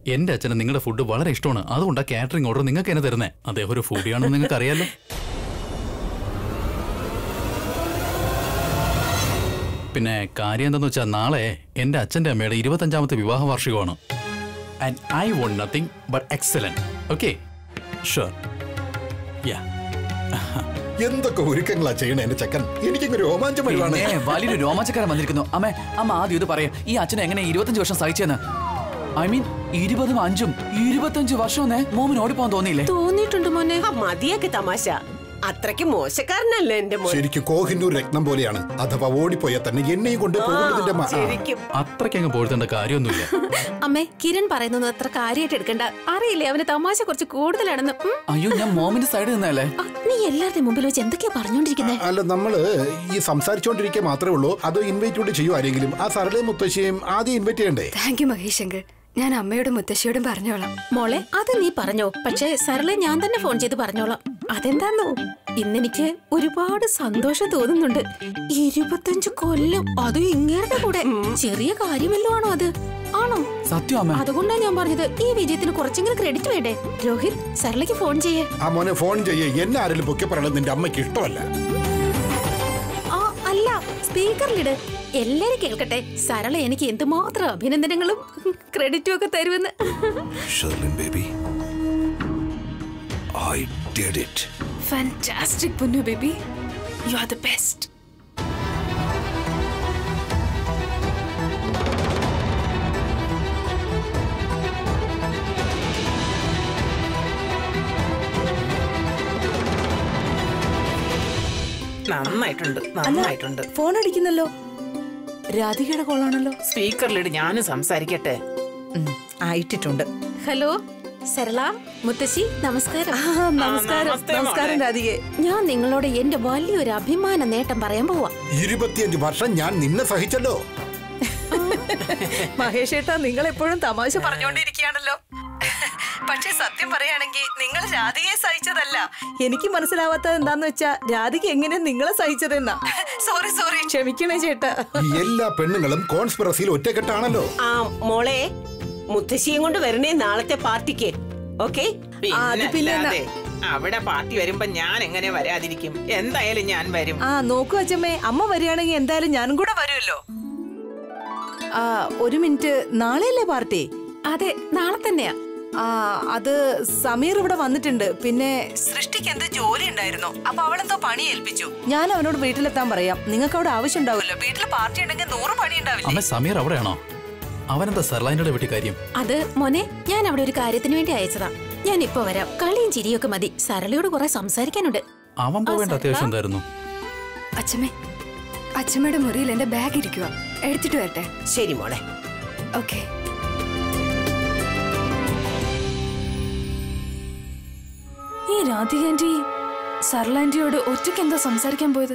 എന്റെ അച്ഛന് നിങ്ങളുടെ ഫുഡ് വളരെ ഇഷ്ടമാണ് അതുകൊണ്ടാ കാറ്ററിംഗ് ഓർഡർ നിങ്ങൾക്ക് എന്നെ തരുന്നേ അദ്ദേഹം ഒരു ഫുഡിയാണെന്ന് നിങ്ങൾക്ക് അറിയാലോ പിന്നെ കാര്യം എന്താന്ന് വെച്ചാൽ നാളെ എന്റെ അച്ഛന്റെ അമ്മയുടെ ഇരുപത്തഞ്ചാമത്തെ വിവാഹ വാർഷികമാണ് and I want nothing but excellent okay sure yeah എന്തൊക്കെ ഒരുക്കങ്ങളാ ചെയ്യണേ എന്റെ ചെക്കൻ എനിക്കങ്ങ് രോമാഞ്ചം വരുവാണ് പിന്നെ വലിയൊരു രോമാഞ്ചക്കാരൻ വന്നിരിക്കുന്നു അമ്മേ അമ്മ ആദ്യം ഇത് പറയാം ഈ അച്ഛനെ എങ്ങനെ ഇരുപത്തഞ്ച് വർഷം സഹിച്ചെന്ന് ഐ മീൻ ഇരുപതും അഞ്ചും ഇരുപത്തഞ്ച് വർഷം മോമിന് ഓടിപ്പോകാൻ തോന്നിയില്ലേ തോന്നിയിട്ടുണ്ട് മോനെ ആ മതിയാക്കി തമാശ അത്രയ്ക്ക് മോശക്കാരനല്ല എന്റെ മോൻ ശരിക്കും കോഹിന്നൂർ രത്നം പോലെയാണ് അഥവാ ഓടിപ്പോയാൽ തന്നെ എന്നെയും കൊണ്ട് പോകുന്നതിന്റെ മ- ആ. ശരിക്കും അത്രയ്ക്കങ്ങ് പോഴ്ത്തേണ്ട കാര്യമൊന്നുമില്ല അമ്മേ കിരൺ പറയുന്നത് അത്ര കാര്യമായിട്ട് എടുക്കണ്ട അറിയില്ലേ അവന് തമാശ കുറച്ച് കൂടുതലാണെന്ന് ഉം. അയ്യോ ഞാൻ മോമിന്റെ സൈഡ് നിന്നല്ലേ ആ, നീ എല്ലാവരുടെയും മുമ്പിൽ വെച്ച് എന്തൊക്കെയാ പറഞ്ഞോണ്ടിരിക്കുന്നേ അല്ല നമ്മള് ഈ സംസാരിച്ചോണ്ടിരിക്കുക മാത്രമേ ഉള്ളൂ അതോ ഇൻവൈറ്റ് കൂടി ചെയ്യൂ ആരെങ്കിലും ആ സരളയും മുത്തശ്ശിയും ആദ്യം ഇൻവൈറ്റ് ചെയ്യണ്ടേ താങ്ക് യു മഹേഷ് അങ്കിൾ ഞാൻ അമ്മയോടും മുത്തശ്ശിയോടും പറഞ്ഞോളാം മോളെ അത് നീ പറഞ്ഞോ പക്ഷേ സരളെ ഞാൻ തന്നെ ഫോൺ ചെയ്ത് പറഞ്ഞോളാം അതെന്താന്നോ ഇന്നെനിക്ക് ഒരുപാട് സന്തോഷം തോന്നുന്നുണ്ട് ഇരുപത്തഞ്ച് കൊല്ലം അതും ഇങ്ങേരുടെ കൂടെ ചെറിയ കാര്യമല്ലോ ആണോ അത് ആണോ സത്യം അമ്മ അതുകൊണ്ടാ ഞാൻ പറഞ്ഞത് ഈ വിജയത്തിന് കുറച്ചെങ്കിലും ക്രെഡിറ്റ് വേണ്ടേ രോഹിത് സരളയ്ക്ക് ഫോൺ ചെയ്യേ ആ മോനെ ഫോൺ ചെയ്യേ എന്നെ ആരെങ്കിലും പൊക്കി പറയണത് നിന്റെ അമ്മയ്ക്ക് ഇഷ്ടമല്ല ആ അല്ല സ്പീക്കറിലിട് എല്ലാരും കേൾക്കട്ടെ സരള എനിക്ക് എന്തുമാത്രം അഭിനന്ദനങ്ങളും ക്രെഡിറ്റും ഒക്കെ തരുമെന്ന് Sherlin, baby. I did it. Fantastic പൊന്നു baby you are the best നന്നായിട്ടുണ്ട് നന്നായിട്ടുണ്ട് ഫോൺ അടിക്കുന്നല്ലോ രാധികയുടെ കോളാണല്ലോ സ്പീക്കറിലിട് ഞാനും സംസാരിക്കട്ടെ ഉം, ആയിട്ടിട്ടുണ്ട് ഹലോ സരള മുത്തശ്ശി നമസ്കാരം നമസ്കാരം നമസ്തേ നമസ്കാരം മോളെ. രാധികെ ഞാൻ നിങ്ങളോട് എന്റെ വലിയൊരു അഭിമാന നേട്ടം പറയാൻ പോവാ ഇരുപത്തിയഞ്ച് വർഷം ഞാൻ നിന്നെ സഹിച്ചല്ലോ മഹേഷ് ഏട്ടാ നിങ്ങൾ എപ്പോഴും തമാശ പറഞ്ഞുകൊണ്ടിരിക്കുകയാണല്ലോ പക്ഷെ സത്യം പറയുകയാണെങ്കിൽ നിങ്ങൾ രാധികയെ സഹിച്ചതല്ല എനിക്ക് മനസ്സിലാവാത്തത് എന്താന്ന് വെച്ചാ രാധിക എങ്ങനെ നിങ്ങളെ സഹിച്ചതെന്നാ സോറി സോറി ക്ഷമിക്കണേ ചേട്ടാ ഈ എല്ലാ പെണ്ണുങ്ങളും കോൺസ്പിറസിയിൽ ഒറ്റക്കെട്ടാണല്ലോ ആ മോളെ മുത്തശ്ശിയും കൊണ്ട് വരണേ നാളത്തെ പാർട്ടിക്ക് ഓക്കെ അത് പിന്നെ പിന്നെ അല്ലാതെ അവിടെ പാർട്ടി വരുമ്പോ ഞാൻ എങ്ങനെ വരാതിരിക്കും എന്തായാലും ഞാൻ വരും ആ നോക്കൂ അച്ഛമ്മേ അമ്മ വരികയാണെങ്കിൽ എന്തായാലും ഞാനും കൂടെ വരുമല്ലോ ആ ഒരു മിനിറ്റ് നാളെയല്ലേ പാർട്ടി അതെ നാളെ തന്നെയാ ആ അത് സമീർ ഇവിടെ വന്നിട്ടുണ്ട് പിന്നെ സൃഷ്ടിക്ക് എന്ത് ജോലി ഉണ്ടായിരുന്നു അപ്പൊ അവളെന്തോ പണി ഏൽപ്പിച്ചു ഞാൻ അവനോട് വീട്ടിലെത്താൻ പറയാം നിങ്ങൾക്ക് അവിടെ ആവശ്യം ഉണ്ടാവില്ല വീട്ടിൽ പാർട്ടി ഉണ്ടെങ്കിൽ നൂറ് പണി ഉണ്ടാവില്ല അമ്മ സമീർ അവിടെയാണോ അവനെന്താ സെർലൈൻ്റെ വീട്ടിൽ കാര്യം അത് മോനെ ഞാൻ അവിടെ ഒരു കാര്യത്തിന് വേണ്ടി അയച്ചതാ ഞാൻ ഇപ്പൊ വരാം കളിയും ചിരിയൊക്കെ മതി സരളയോട് കുറെ സംസാരിക്കാനുണ്ട് അവൻ പോവേണ്ട അത്യാവശ്യം എന്തായിരുന്നു അച്ഛമ്മേ അച്ഛമ്മയുടെ മുറിയിൽ എന്റെ ബാഗ് ഇരിക്കുക എടുത്തിട്ട് വരട്ടെ ശരി മോളെ ഓക്കെ ഈ രാധിക ആന്റി സർല ആന്റിയോട് ഒറ്റയ്ക്ക് എന്താ സംസാരിക്കാൻ പോയത്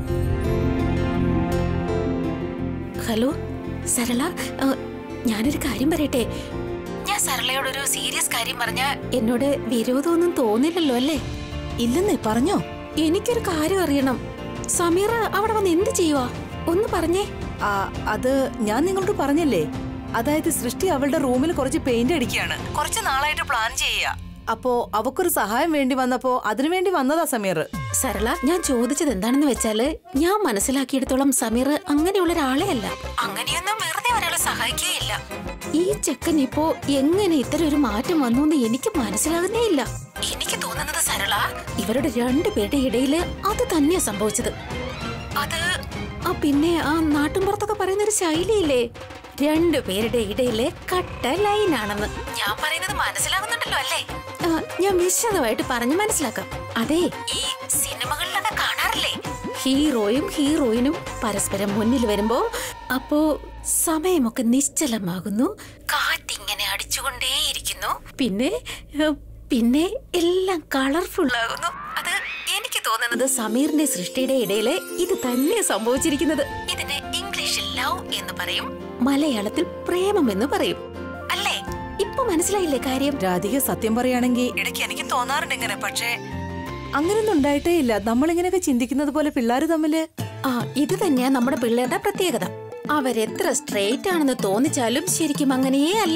ഹലോ സരള ആ, ഞാനൊരു കാര്യം പറയട്ടെ ഞാൻ സരളയോടൊരു സീരിയസ് കാര്യം പറഞ്ഞ എന്നോട് വിരോധമൊന്നും തോന്നില്ലല്ലോ അല്ലേ ഇല്ലെന്നേ പറഞ്ഞോ എനിക്കൊരു കാര്യം അറിയണം സമീറ അവിടെ വന്ന് എന്ത് ചെയ്യുവാ ഒന്ന് പറഞ്ഞേ ആ അത് ഞാൻ നിങ്ങളോട് പറഞ്ഞല്ലേ അതായത് സൃഷ്ടി അവളുടെ റൂമിൽ കുറച്ച് പെയിന്റ് അടിക്കുകയാണ് കുറച്ച് നാളായിട്ട് പ്ലാൻ ചെയ്യുക അപ്പോ അവക്കൊരു സഹായം വേണ്ടി വന്നപ്പോ അതിനുവേണ്ടി വന്നതാ സമീർ സരള ഞാൻ ചോദിച്ചത് എന്താണെന്ന് വെച്ചാല് ഞാൻ മനസ്സിലാക്കിയെടുത്തോളം സമീർ അങ്ങനെയുള്ള ഒരാളെ അല്ല അങ്ങനെയൊന്നും വെറുതെ ഒരാളെ സഹായിക്കുകയില്ല ഈ ചെക്കൻ ഇപ്പോ എങ്ങനെ ഇത്തരം ഒരു മാറ്റം വന്നു എന്ന് എനിക്ക് മനസ്സിലാകുന്നേ ഇല്ല എനിക്ക് തോന്നുന്നത് സരള ഇവരുടെ രണ്ടുപേരുടെ ഇടയില് അത് തന്നെയാ സംഭവിച്ചത് അത് ആ പിന്നെ ആ നാട്ടുമ്പുറത്തൊക്കെ പറയുന്ന ഒരു ശൈലിയില്ലേ രണ്ടു പേരുടെ ഇടയിലെ കട്ട ലൈനാണെന്ന് ഞാൻ പറയുന്നത് മനസ്സിലാകുന്നുണ്ടല്ലോ അല്ലേ ആ, ഞാൻ വിശദമായിട്ട് പറഞ്ഞു മനസ്സിലാക്കാം അതെ ഈ സിനിമകളിലൊക്കെ കാണാറില്ലേ ഹീറോയും ഹീറോയിനും പരസ്പരം മുന്നിൽ വരുമ്പോ അപ്പോ സമയമൊക്കെ നിശ്ചലമാകുന്നു കാറ്റിങ്ങനെ അടിച്ചുകൊണ്ടേയിരിക്കുന്നു പിന്നെ ഏ, പിന്നെ എല്ലാം കളർഫുൾ ആകുന്നു അത് എനിക്ക് തോന്നുന്നത് സമീറിന്റെ സൃഷ്ടിയുടെ ഇടയില് ഇത് തന്നെ സംഭവിച്ചിരിക്കുന്നത് ഇതിന് ഇംഗ്ലീഷിൽ ലവ് എന്ന് പറയും മലയാളത്തിൽ പ്രേമം എന്ന് പറയും അല്ലേ ഇപ്പൊ മനസ്സിലായില്ലേ കാര്യം രാധിക സത്യം പറയുകയാണെങ്കിൽ ഇടയ്ക്ക് എനിക്ക് തോന്നാറുണ്ട് ഇങ്ങനെ പക്ഷേ അങ്ങനൊന്നും ഉണ്ടായിട്ടേ ഇല്ല നമ്മളിങ്ങനെയൊക്കെ ചിന്തിക്കുന്നത് പോലെ പിള്ളേര് തമ്മില് ആ ഇത് തന്നെയാ നമ്മുടെ പിള്ളേരുടെ പ്രത്യേകത അവരെത്ര സ്ട്രെയിറ്റ് ആണെന്ന് തോന്നിച്ചാലും ശരിക്കും അങ്ങനെയേ അല്ല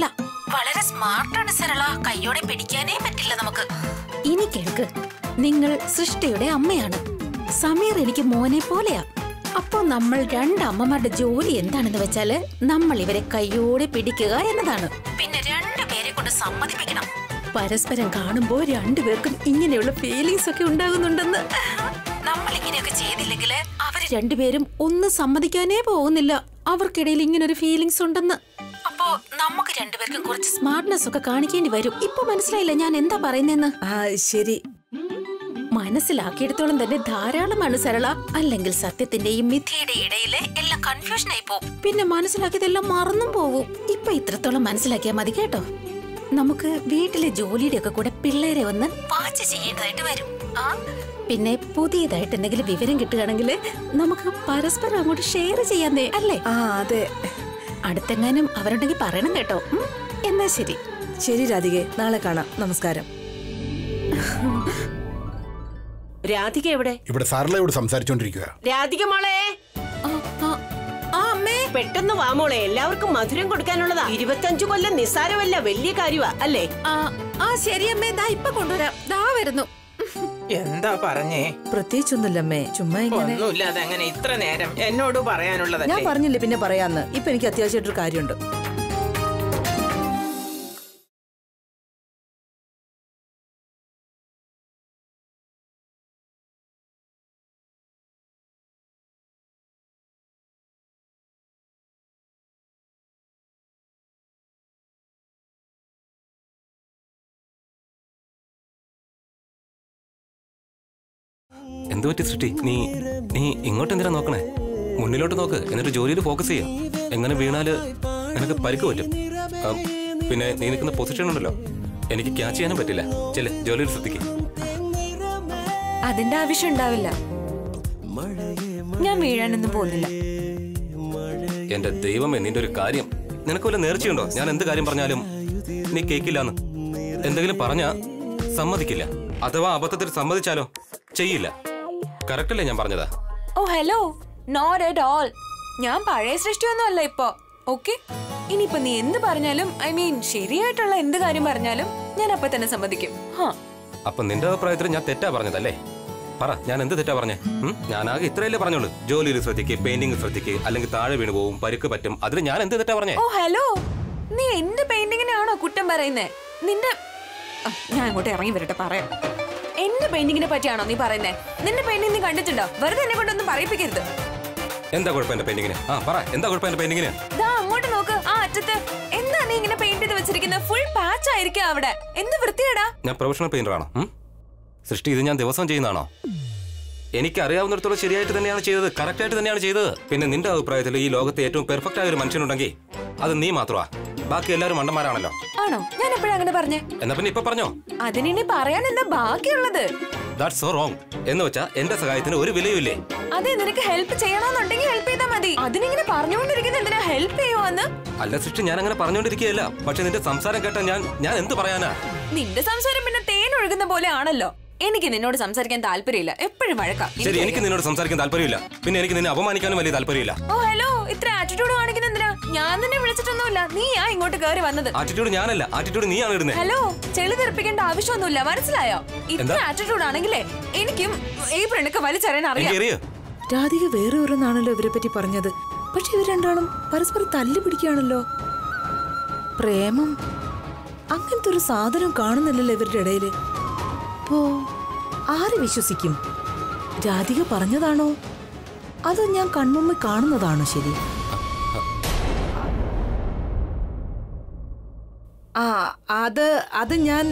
വളരെ സ്മാർട്ടാണ് സരള കയ്യോടെ പിടിക്കാനേ പറ്റില്ല നമുക്ക് ഇനി കേൾക്ക് നിങ്ങൾ സൃഷ്ടിയുടെ അമ്മയാണ് സമീർ എനിക്ക് മോനെ പോലെയാ അപ്പോ നമ്മൾ രണ്ട് അമ്മമാരുടെ ജോലി എന്താണെന്ന് വെച്ചാല് നമ്മൾ ഇവരെ കയ്യോടെ പിടിക്കുക എന്നതാണ് പിന്നെ രണ്ടുപേരെ കൊണ്ട് സമ്മതിപ്പിക്കണം പരസ്പരം കാണുമ്പോൾ രണ്ടുപേർക്കും ഇങ്ങനെയുള്ള ഫീലിങ്സ് ഒക്കെ ഉണ്ടാകുന്നുണ്ടെന്ന് നമ്മൾ ഇങ്ങനെയൊക്കെ ചെയ്തില്ലെങ്കിൽ അവര് രണ്ടുപേരും ഒന്നും സമ്മതിക്കാനേ പോകുന്നില്ല അവർക്കിടയിൽ ഇങ്ങനെ ഒരു ഫീലിങ്സ് ഉണ്ടെന്ന് അപ്പോ നമുക്ക് രണ്ടുപേർക്കും കുറച്ച് സ്മാർട്ട്നെസ് ഒക്കെ കാണിക്കേണ്ടി വരും ഇപ്പൊ മനസ്സിലായില്ല ഞാൻ എന്താ പറയുന്നെന്ന് ആ ശരി മനസ്സിലാക്കിയെടുത്തോളം തന്നെ ധാരാളമാണ് സരള അല്ലെങ്കിൽ സത്യത്തിന്റെയും മിഥ്യയുടെ ഇടയിലെ എല്ലാം കൺഫ്യൂഷൻ ആയി പോകും പിന്നെ മനസ്സിലാക്കിയതെല്ലാം മറന്നും പോകും ഇപ്പൊ ഇത്രത്തോളം മനസ്സിലാക്കിയാൽ മതി കേട്ടോ നമുക്ക് വീട്ടിലെ ജോലിയുടെ ഒക്കെ കൂടെ പിള്ളേരെ ഒന്ന് വാച്ച് ചെയ്യേണ്ടതായിട്ട് വരും ആ പിന്നെ പുതിയതായിട്ട് എന്തെങ്കിലും വിവരം കിട്ടുകയാണെങ്കിൽ നമുക്ക് പരസ്പരം അങ്ങോട്ട് ഷെയർ ചെയ്യാന്നേ അല്ലേ ആ അതെ അടുത്തെങ്ങാനും അവരുണ്ടെങ്കിൽ പറയണം കേട്ടോ ഉം? എന്നാ ശരി ശരി രാധികെ നാളെ കാണാം നമസ്കാരം രാധിക എവിടെ ഇവിടെ സാറിലയോട് സംസാരിച്ചോണ്ടിരിക്കുക രാധിക മോളെ ആ, ആ, ആ അമ്മേ പെട്ടെന്ന് വാ മോളെ എല്ലാവർക്കും മധുരം കൊടുക്കാനുള്ളതാ ഇരുപത്തഞ്ചു കൊല്ലം നിസ്സാരമല്ല വലിയ കാര്യമാ അല്ലേ ആ ആ ശരി അമ്മേ ദാ ഇപ്പൊ കൊണ്ടുവരാം ദാ വരുന്നു എന്താ പറഞ്ഞേ പ്രത്യേകിച്ചൊന്നുമില്ലമ്മേ ചുമ്മാ ഇങ്ങനെ ഒന്നുമില്ലാതെ അങ്ങനെ ഇത്ര നേരം എന്നോട് ഞാൻ പറയാനുള്ളതല്ലേ പറഞ്ഞില്ലേ പിന്നെ പറയാന്ന് ഇപ്പൊ എനിക്ക് അത്യാവശ്യമായിട്ടൊരു കാര്യമുണ്ട് എന്തു പറ്റി സൃഷ്ടി നീ നീ ഇങ്ങോട്ട് എന്തിനാ നോക്കണേ മുന്നിലോട്ട് നോക്ക് എന്നിട്ട് ജോലിയിൽ ഫോക്കസ് ചെയ്യാം എങ്ങനെ വീണാല് നിനക്ക് പരിക്ക് പറ്റും ആ, പിന്നെ നീ നിൽക്കുന്ന പൊസിഷൻ ഉണ്ടല്ലോ എനിക്ക് ക്യാച്ച് ചെയ്യാനും പറ്റില്ല ചെല് ജോലിയിൽ ശ്രദ്ധിക്കും അതിന്റെ ആവശ്യം ഉണ്ടാവില്ല ഞാൻ വീഴാനൊന്നും പോകുന്നില്ല എന്റെ ദൈവമേ നിന്റെ ഒരു കാര്യം നിനക്ക് വല്ല നേർച്ചയുണ്ടോ ഞാൻ എന്ത് കാര്യം പറഞ്ഞാലും നീ കേക്കില്ലാന്ന് എന്തെങ്കിലും പറഞ്ഞാ സമ്മതിക്കില്ല അഥവാ അബദ്ധത്തിൽ സമ്മതിച്ചാലോ ചെയ്യില്ല കറക്റ്റ് അല്ലേ ഞാൻ പറഞ്ഞതാ ഓ ഹലോ നോട്ട് അറ്റ് ഓൾ ഞാൻ പഴയ സൃഷ്ടിയൊന്നും അല്ല ഇപ്പൊ ഓക്കെ ഇനിയിപ്പോ നീ എന്ത് പറഞ്ഞാലും ഐ മീൻ ശരിയായിട്ടുള്ള എന്ത് കാര്യം പറഞ്ഞാലും ഞാൻ അപ്പൊ തന്നെ സമ്മതിക്കും ഹാ അപ്പൊ നിന്റെ അഭിപ്രായത്തിൽ ഞാൻ തെറ്റാ പറഞ്ഞതല്ലേ പറ ഞാൻ എന്ത് തെറ്റാ പറഞ്ഞേ ഉം? ഞാനാകെ ഇത്രയല്ലേ പറഞ്ഞോളൂ ജോലിയിൽ ശ്രദ്ധിക്ക് പെയിന്റിംഗ് ശ്രദ്ധിക്ക് അല്ലെങ്കിൽ താഴെ വീണ് പോവും പരിക്ക് പറ്റും അതിൽ ഞാൻ എന്ത് തെറ്റാ പറഞ്ഞേ ഓ ഹലോ നീ എന്റെ പെയിന്റിങ്ങിനാണോ കുറ്റം പറയുന്നേ നിന്റെ ആ, ഞാൻ അങ്ങോട്ട് ഇറങ്ങി വരട്ടെ പറയാം എന്റെ പെയിന്റിങ്ങിനെ പറ്റിയാണോ നീ പറയുന്നേ നിന്റെ പെയിന്റിംഗ് നീ കണ്ടിട്ടുണ്ടോ വെറുതെ എന്നെ കൊണ്ടൊന്നും പറയിപ്പിക്കരുത് എന്താ കുഴപ്പം എന്റെ പെയിന്റിങ്ങിന് ആ പറ എന്താ കുഴപ്പം എന്റെ പെയിന്റിങ്ങിന് ദാ അങ്ങോട്ട് നോക്ക് ആ അറ്റത്ത് എന്താ നീ ഇങ്ങനെ പെയിന്റ് ചെയ്ത് വെച്ചിരിക്കുന്നത് ഫുൾ പാച്ച് ആയിരിക്കും അവിടെ എന്ത് വൃത്തിയേടാ ഞാൻ പ്രൊഫഷണൽ പെയിന്റർ ആണോ ഉം? സൃഷ്ടി ഇത് ഞാൻ ദിവസം ചെയ്യുന്നതാണോ എനിക്ക് അറിയാവുന്നിടത്തോളം ശരിയായിട്ട് തന്നെയാണ് ചെയ്തത് കറക്റ്റ് ആയിട്ട് തന്നെയാണ് ചെയ്തത് പിന്നെ നിന്റെ അഭിപ്രായത്തിൽ ഈ ലോകത്തെ ഏറ്റവും പെർഫെക്റ്റ് ആയ ഒരു മനുഷ്യനുണ്ടെങ്കിൽ അത് നീ മാത്രമാ ബാക്കി എല്ലാവരും മണ്ടന്മാരാണല്ലോ ആണോ ഞാൻ എപ്പോഴാ അങ്ങനെ പറഞ്ഞേ എന്നാ പിന്നെ ഇപ്പൊ പറഞ്ഞോ അതിനി പറയാൻ എന്താ ബാക്കിയുള്ളത് ദാറ്റ്സ് സോ റോങ് എന്ന് വെച്ചാ എന്റെ സഹായത്തിന് ഒരു വിലയുമില്ലേ അതെ നിനക്ക് ഹെൽപ്പ് ചെയ്യണമെന്നുണ്ടെങ്കിൽ ഹെൽപ്പ് ചെയ്താൽ മതി അതിനിങ്ങനെ പറഞ്ഞുകൊണ്ടിരിക്കുന്നത് എന്തിനാ ഹെൽപ്പ് ചെയ്യുവാന്ന് അല്ല സൃഷ്ടി ഞാൻ അങ്ങനെ പറഞ്ഞുകൊണ്ടിരിക്കുകയല്ല പക്ഷെ നിന്റെ സംസാരം കേട്ടാ ഞാൻ ഞാൻ എന്ത് പറയാനാ നിന്റെ സംസാരം പിന്നെ തേൻ ഒഴുകുന്ന പോലെ ആണല്ലോ എനിക്ക് നിന്നോട് സംസാരിക്കാൻ താല്പര്യമില്ല എപ്പോഴും വഴക്കാം ശരി എനിക്ക് നിന്നോട് സംസാരിക്കാൻ താല്പര്യമില്ല പിന്നെ എനിക്ക് നിന്നെ അപമാനിക്കാനും വലിയ താല്പര്യമില്ല ഓ ഹലോ ഇത്ര ആറ്റിറ്റ്യൂഡ് കാണിക്കുന്ന എന്തിനാ ഞാൻ നിന്നെ വിളിച്ചിട്ടൊന്നുമില്ല നീയാ ഇങ്ങോട്ട് കയറി വന്നത് ആറ്റിറ്റ്യൂഡ് ഞാനല്ല ആറ്റിറ്റ്യൂഡ് നീയാണ് ഇടുന്നത് ഹലോ ചെളി തെറിപ്പിക്കേണ്ട ആവശ്യമൊന്നുമില്ല മനസ്സിലായോ ഇത്ര എന്താ? ആറ്റിറ്റ്യൂഡ് ആണെങ്കിലേ എനിക്കും ഈ പെണ്ണൊക്കെ വലിച്ചറിയാൻ അറിയാം എനിക്ക് അറിയോ രാധിക വേറെ ഓരോന്നാണല്ലോ ഇവരെ പറ്റി പറഞ്ഞത് പക്ഷെ ഇവർ രണ്ടാളും പരസ്പരം തല്ലു പിടിക്കുകയാണല്ലോ പ്രേമം അങ്ങനത്തെ ഒരു സാധനം കാണുന്നില്ലല്ലോ ഇവരുടെ ഇടയില് അപ്പോ ആര് വിശ്വസിക്കും രാധിക പറഞ്ഞതാണോ അതോ ഞാൻ കൺമുമ്പിൽ കാണുന്നതാണോ ശരി ആ അത് അത് ഞാൻ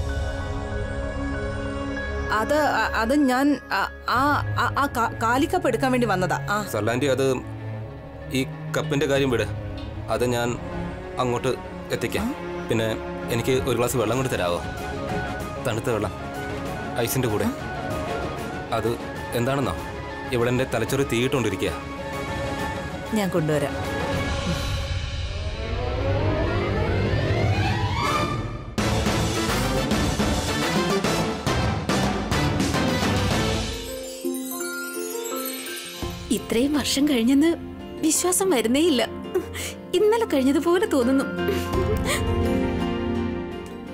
അത് അ- അത് ഞാൻ അ- ആ ആ- ആ കാ- കാലിക്കപ്പ് എടുക്കാൻ വേണ്ടി വന്നതാ ആ സർലാൻഡി അത് ഈ കപ്പിന്റെ കാര്യം വിട് അത് ഞാൻ അങ്ങോട്ട് എത്തിക്കാം പിന്നെ എനിക്ക് ഒരു ഗ്ലാസ് വെള്ളം കൊണ്ട് തരാവോ തണുത്ത വെള്ളം ഐസിന്റെ കൂടെ അത് എന്താണെന്നോ ഇവിടെ എൻ്റെ തലച്ചോറ് തീയിട്ടുകൊണ്ടിരിക്കുക ഞാൻ കൊണ്ടുവരാം ഇത്രയും വർഷം കഴിഞ്ഞെന്ന് വിശ്വാസം വരുന്നേയില്ല ഇന്നലെ കഴിഞ്ഞതുപോലെ തോന്നുന്നു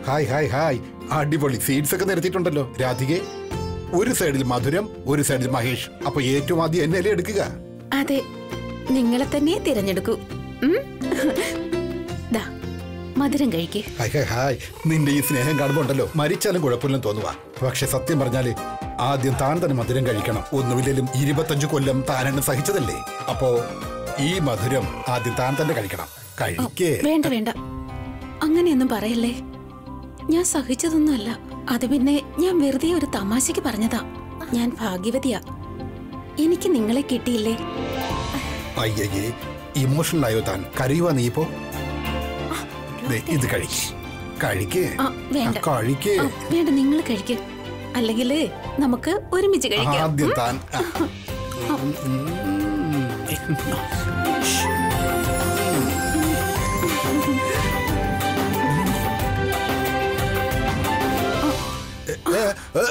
ഹായ് ഹായ് ഹായ് അടിപൊളി സീഡ്സ് ഒക്കെ നിരത്തിയിട്ടുണ്ടല്ലോ രാധികെ ഒരു സൈഡിൽ മധുരം ഒരു സൈഡിൽ മഹേഷ് അപ്പൊ ഏറ്റവും ആദ്യം എന്നല്ലേ എടുക്കുക അതെ നിങ്ങളെ തന്നെ തിരഞ്ഞെടുക്കൂ ഉം? ദാ മധുരം കഴിക്ക് ഹായ് ഹായ് ഹായ് നിന്റെ ഈ സ്നേഹം കാണുമ്പോ ഉണ്ടല്ലോ മരിച്ചാലും കുഴപ്പമില്ലെന്ന് തോന്നുക പക്ഷെ സത്യം പറഞ്ഞാല് ആദ്യം താൻ തന്നെ മധുരം കഴിക്കണം ഒന്നുമില്ലേലും ഇരുപത്തഞ്ചു കൊല്ലം താനെന്നെ സഹിച്ചതല്ലേ അപ്പോ ഈ മധുരം ആദ്യം താൻ തന്നെ കഴിക്കണം കഴിക്കേ വേണ്ട വേണ്ട അങ്ങനെയൊന്നും പറയല്ലേ ഞാൻ സഹിച്ചതൊന്നുമല്ല അത് പിന്നെ ഞാൻ വെറുതെ ഒരു തമാശക്ക് പറഞ്ഞതാ ഞാൻ ഭാഗ്യവതിയാ എനിക്ക് നിങ്ങളെ കിട്ടിയില്ലേ അയ്യയ്യേ ഇമോഷണൽ ആയോ താൻ കരയുവാ നീ ഇപ്പോ ദേ, ഇത് കഴിക്ക് കഴിക്കേ ആ വേണ്ട കഴിക്കേ ആ, വേണ്ട നിങ്ങൾ കഴിക്ക് അല്ലെങ്കിൽ നമുക്ക് ഒരുമിച്ച് കഴിക്കാം ആദ്യം താൻ ആ. ഏ, ഏ,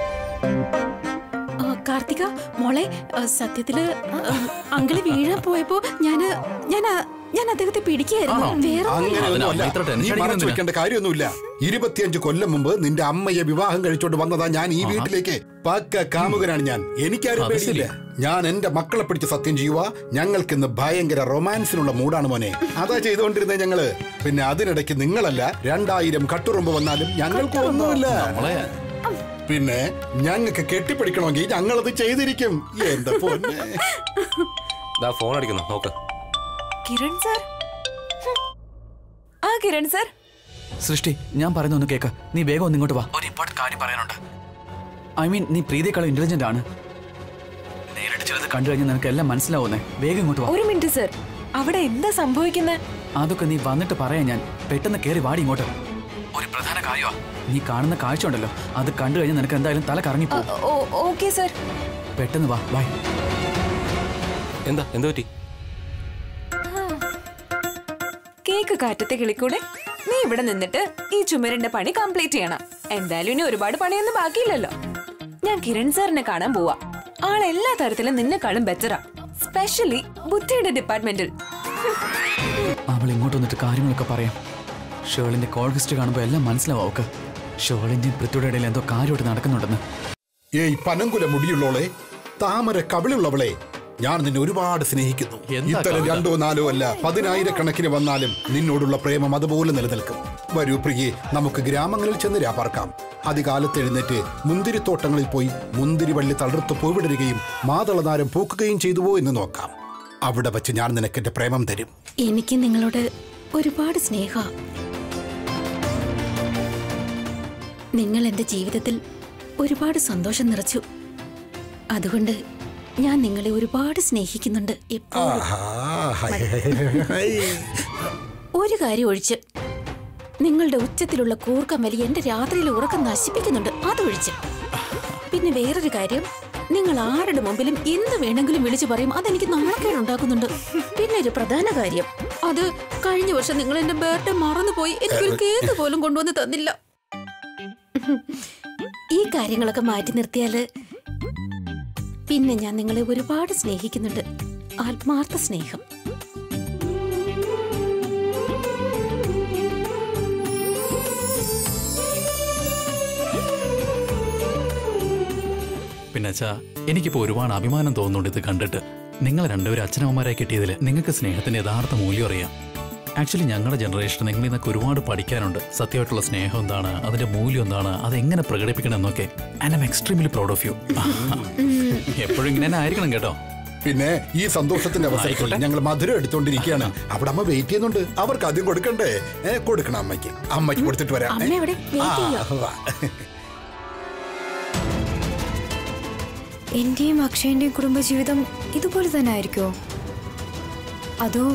ആ, കാർത്തിക മോളെ ആ, സത്യത്തില് ആ, അങ്കിള് വീഴാൻ പോയപ്പോ ഞാന് ഞാൻ ഞാൻ അദ്ദേഹത്തെ പിടിക്കുകയായിരുന്നു വേറെ അങ്ങനെയൊന്നുമല്ല. അതിന് ഇത്ര ടെൻഷൻ നീ മറച്ചു അടിക്കുന്നെന്തിനാ? വെക്കേണ്ട കാര്യമൊന്നുമില്ല ഇരുപത്തിയഞ്ച് കൊല്ലം മുമ്പ് നിന്റെ അമ്മയെ വിവാഹം കഴിച്ചോണ്ട് വന്നതാ ഞാൻ ഈ വീട്ടിലേക്ക് പക്ക കാമുകനാണ് ഞാൻ എനിക്കാരും അത് പേടിയില്ല ഞാൻ എന്റെ മക്കളെ പിടിച്ച് സത്യം ചെയ്യുക ഞങ്ങൾക്കിന്ന് ഭയങ്കര റൊമാൻസിനുള്ള മൂടാണ് മോനെ അതാ ചെയ്തുകൊണ്ടിരുന്നത് ഞങ്ങള് പിന്നെ അതിനിടയ്ക്ക് നിങ്ങളല്ല രണ്ടായിരം കട്ടുറുമ്പ് വന്നാലും ഞങ്ങൾക്ക് ഒന്നുമില്ല നമ്മളെ പിന്നെ ഞങ്ങൾക്ക് കെട്ടിപ്പിടിക്കണമെങ്കിൽ ഞങ്ങളത് ചെയ്തിരിക്കും എന്റെ പൊന്നെ ദാ ഫോൺ അടിക്കുന്നു നോക്ക് കിരൺ സാർ ആ കിരൺ സാർ സൃഷ്ടി ഞാൻ പറയുന്ന ഒന്ന് കേക്ക് നീ വേഗം ഒന്ന് ഇങ്ങോട്ട് വാ ഒരു ഇമ്പോർട്ടന്റ് കാര്യം പറയാനുണ്ട് ഐ മീൻ നീ പ്രീതിയേക്കാളും ഇന്റലിജന്റ് ആണ് നേരിട്ട് ചിലത് കണ്ടു കഴിഞ്ഞാൽ നിനക്ക് എല്ലാം മനസ്സിലാവുന്നേ വേഗം ഇങ്ങോട്ട് വാ ഒരു മിനിറ്റ് സർ അവിടെ എന്താ സംഭവിക്കുന്നത് അതൊക്കെ നീ വന്നിട്ട് പറയാൻ ഞാൻ പെട്ടെന്ന് കയറി വാടി ഇങ്ങോട്ട് ഒരു പ്രധാന കാര്യമാ നീ കാണുന്ന കാഴ്ച ഉണ്ടല്ലോ അത് കണ്ടു കഴിഞ്ഞാൽ നിനക്ക് എന്തായാലും തല കറങ്ങി പോകും ഓക്കെ സർ പെട്ടെന്ന് വാ ബൈ എന്താ എന്ത് പറ്റി കേക്ക് കാറ്റത്തെ കിളിക്കൂടെ നീ ഇവിടെ നിന്നിട്ട് ഈ ചുമരിന്റെ പണി കംപ്ലീറ്റ് ചെയ്യണം എന്തായാലും ഇനി ഒരുപാട് പണിയൊന്നും ബാക്കിയില്ലല്ലോ ഞാൻ കിരൺ സാറിനെ കാണാൻ പോവാ ആൾ എല്ലാ തരത്തിലും നിന്നെക്കാളും ബെറ്ററാ സ്പെഷ്യലി ബുദ്ധിയുടെ ഡിപ്പാർട്ട്മെന്റിൽ അവൾ ഇങ്ങോട്ട് വന്നിട്ട് കാര്യങ്ങളൊക്കെ പറയാം ഷേളിന്റെ കോൾ ഹിസ്റ്ററി കാണുമ്പോൾ എല്ലാം മനസ്സിലാവും അവക്ക് ഷേളിന്റെയും പൃഥ്വിയുടെ ഇടയിൽ എന്തോ കാര്യമായിട്ട് നടക്കുന്നുണ്ടെന്ന് ഏയ് പനങ്കുല മുടിയുള്ളോളെ താമര കവിളുള്ളവളെ ഞാൻ നിന്നെ ഒരുപാട് സ്നേഹിക്കുന്നു എന്താ ഇത്തരം കവിത? രണ്ടോ നാലോ അല്ല പതിനായിരക്കണക്കിന് വന്നാലും നിന്നോടുള്ള പ്രേമം അതുപോലെ നിലനിൽക്കും വരൂ പ്രിയെ നമുക്ക് ഗ്രാമങ്ങളിൽ ചെന്ന് രാപാർക്കാം അതികാലത്ത് എഴുന്നേറ്റ് മുന്തിരിത്തോട്ടങ്ങളിൽ പോയി മുന്തിരി വള്ളി തളർത്ത് പൂവിടരുകയും മാതളനാരം പൂക്കുകയും ചെയ്തുവോ എന്ന് നോക്കാം അവിടെ വച്ച് ഞാൻ നിനക്ക് എന്റെ പ്രേമം തരും എനിക്ക് നിങ്ങളോട് ഒരുപാട് സ്നേഹ നിങ്ങൾ എന്റെ ജീവിതത്തിൽ ഒരുപാട് സന്തോഷം നിറച്ചു അതുകൊണ്ട് ഞാൻ നിങ്ങളെ ഒരുപാട് സ്നേഹിക്കുന്നുണ്ട് എപ്പോഴും ആഹാ, ഹൈ, ഹൈ, ഹൈ, ഹൈ. ഒരു കാര്യം ഒഴിച്ച് നിങ്ങളുടെ ഉച്ചത്തിലുള്ള കൂർക്കം വലി എന്റെ രാത്രിയിലെ ഉറക്കം നശിപ്പിക്കുന്നുണ്ട് അതൊഴിച്ച് പിന്നെ വേറൊരു കാര്യം നിങ്ങൾ ആരുടെ മുമ്പിലും എന്ത് വേണമെങ്കിലും വിളിച്ചു പറയും അതെനിക്ക് നാണക്കേടുണ്ടാക്കുന്നുണ്ട് പിന്നെ ഒരു പ്രധാന കാര്യം അത് കഴിഞ്ഞ വർഷം നിങ്ങൾ എന്റെ ബർത്ത്ഡേ മറന്നുപോയി എനിക്കൊരു കേക്ക് പോലും കൊണ്ടുവന്ന് തന്നില്ല ഈ കാര്യങ്ങളൊക്കെ മാറ്റി നിർത്തിയാല് പിന്നെ ഞാൻ നിങ്ങളെ ഒരുപാട് സ്നേഹിക്കുന്നുണ്ട് ആത്മാർത്ഥ സ്നേഹം പിന്നെ അച്ഛാ എനിക്കിപ്പോ ഒരുപാട് അഭിമാനം തോന്നുന്നുണ്ട് ഇത് കണ്ടിട്ട് നിങ്ങൾ രണ്ടുപേരും അച്ഛനമ്മമാരെ കിട്ടിയതിൽ നിങ്ങൾക്ക് സ്നേഹത്തിന്റെ യഥാർത്ഥ മൂല്യം അറിയാം ആക്ച്വലി ഞങ്ങളുടെ ജനറേഷൻ നിങ്ങളിൽ നിന്നൊക്കെ ഒരുപാട് പഠിക്കാനുണ്ട് സത്യമായിട്ടുള്ള സ്നേഹം എന്താണ് അതിന്റെ മൂല്യം എന്താണ് അത് എങ്ങനെ പ്രകടിപ്പിക്കണം എന്നൊക്കെ and I'm extremely proud of you എപ്പോഴും ഇങ്ങനെ തന്നെ ആയിരിക്കണം കേട്ടോ പിന്നെ ഈ സന്തോഷത്തിന്റെ അവസരത്തിൽ ഞങ്ങൾ മധുരം എടുത്തോണ്ടിരിക്കുകയാണ് അവിടെ അമ്മ വെയിറ്റ് ചെയ്യുന്നുണ്ട് അവർക്ക് ആദ്യം കൊടുക്കണ്ടേ ഏ കൊടുക്കണം അമ്മയ്ക്ക് അമ്മയ്ക്ക് കൊടുത്തിട്ട് വരാം അമ്മ എവിടെ? ആ, Wait ചെയ്യാം. വാ. എന്റെയും അക്ഷയന്റെയും കുടുംബജീവിതം ഇതുപോലെ തന്നെ ആയിരിക്കോ അതോ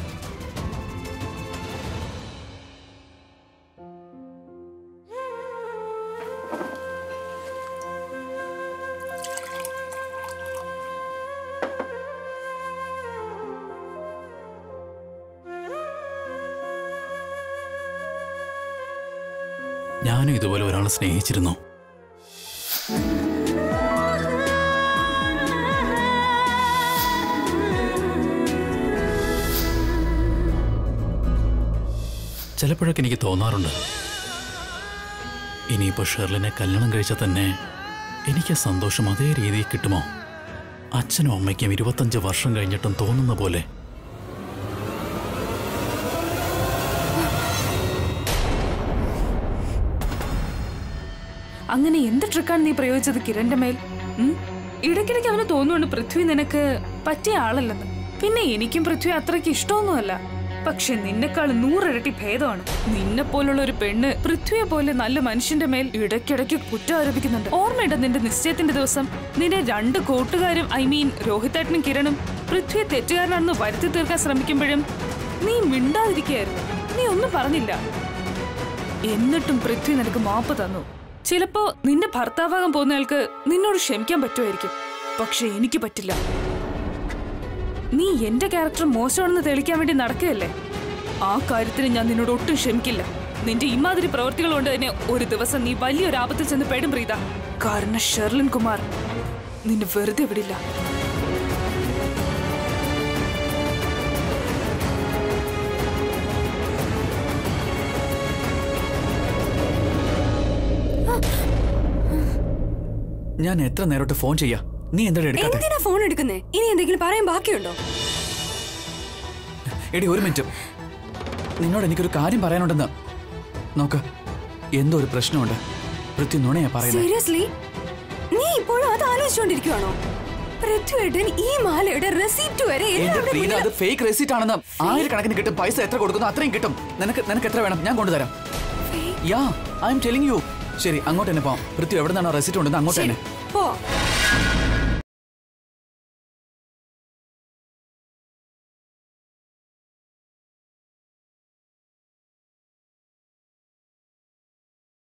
ഞാനും ഇതുപോലെ ഒരാളെ സ്നേഹിച്ചിരുന്നു ചിലപ്പോഴൊക്കെ എനിക്ക് തോന്നാറുണ്ട് ഇനിയിപ്പോ ഷെർലിനെ കല്യാണം കഴിച്ചാൽ തന്നെ എനിക്ക് സന്തോഷം അതേ രീതിയിൽ കിട്ടുമോ അച്ഛനും അമ്മയ്ക്കും ഇരുപത്തഞ്ച് വർഷം കഴിഞ്ഞിട്ടും തോന്നുന്ന പോലെ അങ്ങനെ എന്ത് ട്രിക്കാണ് നീ പ്രയോഗിച്ചത് കിരണിന്റെ മേൽ ഉം? ഇടയ്ക്കിടയ്ക്ക് അവന് തോന്നുന്നുണ്ട് പൃഥ്വി നിനക്ക് പറ്റിയ ആളല്ലെന്ന് പിന്നെ എനിക്കും പൃഥ്വി അത്രയ്ക്ക് ഇഷ്ടമൊന്നുമല്ല പക്ഷെ നിന്നെക്കാൾ നൂറിരട്ടി ഭേദമാണ് നിന്നെ പോലുള്ള ഒരു പെണ്ണ് പൃഥ്വിയെ പോലെ നല്ല മനുഷ്യന്റെ മേൽ ഇടയ്ക്കിടയ്ക്ക് കുറ്റം ആരോപിക്കുന്നുണ്ട് ഓർമ്മയുണ്ട് നിന്റെ നിശ്ചയത്തിന്റെ ദിവസം നിന്റെ രണ്ട് കൂട്ടുകാരും ഐ മീൻ രോഹിതേട്ടനും കിരണും പൃഥ്വിയെ തെറ്റുകാരനാണെന്ന് വരുത്തി തീർക്കാൻ ശ്രമിക്കുമ്പോഴും നീ മിണ്ടാതിരിക്കുകയായിരുന്നു നീ ഒന്നും പറഞ്ഞില്ല എന്നിട്ടും പൃഥ്വി നിനക്ക് മാപ്പ് തന്നു ചിലപ്പോ നിന്റെ ഭർത്താവാകാൻ പോകുന്നയാൾക്ക് നിന്നോട് ക്ഷമിക്കാൻ പറ്റുമായിരിക്കും പക്ഷെ എനിക്ക് പറ്റില്ല നീ എന്റെ ക്യാരക്ടർ മോശമാണെന്ന് തെളിയിക്കാൻ വേണ്ടി നടക്കുകയല്ലേ ആ കാര്യത്തിന് ഞാൻ നിന്നോട് ഒട്ടും ക്ഷമിക്കില്ല നിന്റെ ഇമാതിരി പ്രവൃത്തികൾ കൊണ്ട് തന്നെ ഒരു ദിവസം നീ വലിയൊരു ആപത്തിൽ ചെന്ന് പെടും പ്രീത കാരണം ഷെർലിൻ കുമാർ നിന്നെ വെറുതെ വിടില്ല ഞാൻ എത്ര നേരോട്ട് ഫോൺ ചെയ്യാ നീ എന്താ എടുക്കാത്തെ എന്തിനാ ഫോൺ എടുക്കുന്നേ ഇനി എന്തെങ്കിലും പറയാൻ ബാക്കിയുണ്ടോ എടി ഒരു മിനിറ്റ് നിന്നോട് എനിക്കൊരു കാര്യം പറയാനുണ്ടെന്ന് നോക്ക് എന്തോ ഒരു പ്രശ്നമുണ്ട് പൃഥ്വി നുണയാ പറയുന്നത് സീരിയസ്ലി നീ ഇപ്പോഴും അത് ആലോചിച്ചുകൊണ്ടിരിക്കുവാണോ പൃഥ്വിയേട്ടൻ ഈ മാലയുടെ റെസീപ്റ്റ് വരെ എന്റെ എല്ലാവരുടെ പ്രീത മുന്നിൽ- അത് ഫേക്ക് റെസിറ്റ് ആണെന്ന് ആയിരക്കണക്കിന് കിട്ടും പൈസ എത്ര കൊടുക്കുന്നു അത്രയും കിട്ടും നിനക്ക് നിനക്ക് എത്ര വേണം ഞാൻ കൊണ്ടുതരാം yeah I'm telling you ശരി അങ്ങോട്ട് തന്നെ പോവാം പൃഥ്വി എവിടെ നിന്നാണോ റെസിറ്റ് ഉണ്ടെന്ന് അങ്ങോട്ട് തന്നെ പോ